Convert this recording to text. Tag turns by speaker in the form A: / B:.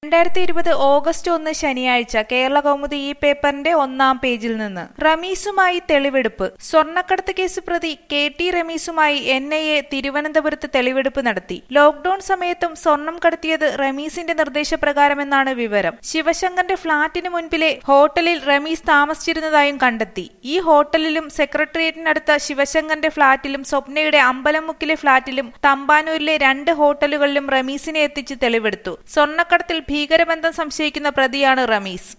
A: രണ്ടായിരത്തി ഇരുപത് ഓഗസ്റ്റ് ഒന്ന് ശനിയാഴ്ച കേരള കൗമുദി ഈ പേപ്പറിന്റെ ഒന്നാം പേജിൽ നിന്ന് റമീസുമായി തെളിവെടുപ്പ് സ്വർണ്ണക്കടത്ത് കേസ് പ്രതി കെ ടി റമീസുമായി എൻ ഐ എ തിരുവനന്തപുരത്ത് തെളിവെടുപ്പ് നടത്തി ലോക്ഡൌൺ സമയത്തും സ്വർണം കടത്തിയത് റമീസിന്റെ നിർദ്ദേശപ്രകാരമെന്നാണ് വിവരം ശിവശങ്കറിന്റെ ഫ്ളാറ്റിന് മുൻപിലെ ഹോട്ടലിൽ റമീസ് താമസിച്ചിരുന്നതായും കണ്ടെത്തി ഈ ഹോട്ടലിലും സെക്രട്ടേറിയറ്റിനടുത്ത ശിവശങ്കറിന്റെ ഫ്ളാറ്റിലും സ്വപ്നയുടെ അമ്പലമുക്കിലെ ഫ്ളാറ്റിലും തമ്പാനൂരിലെ രണ്ട് ഹോട്ടലുകളിലും റമീസിനെ എത്തിച്ച് തെളിവെടുത്തു സ്വർണ്ണക്കടത്തിൽ ഭീകരബന്ധം സംശയിക്കുന്ന പ്രതിയാണ് റമീസ്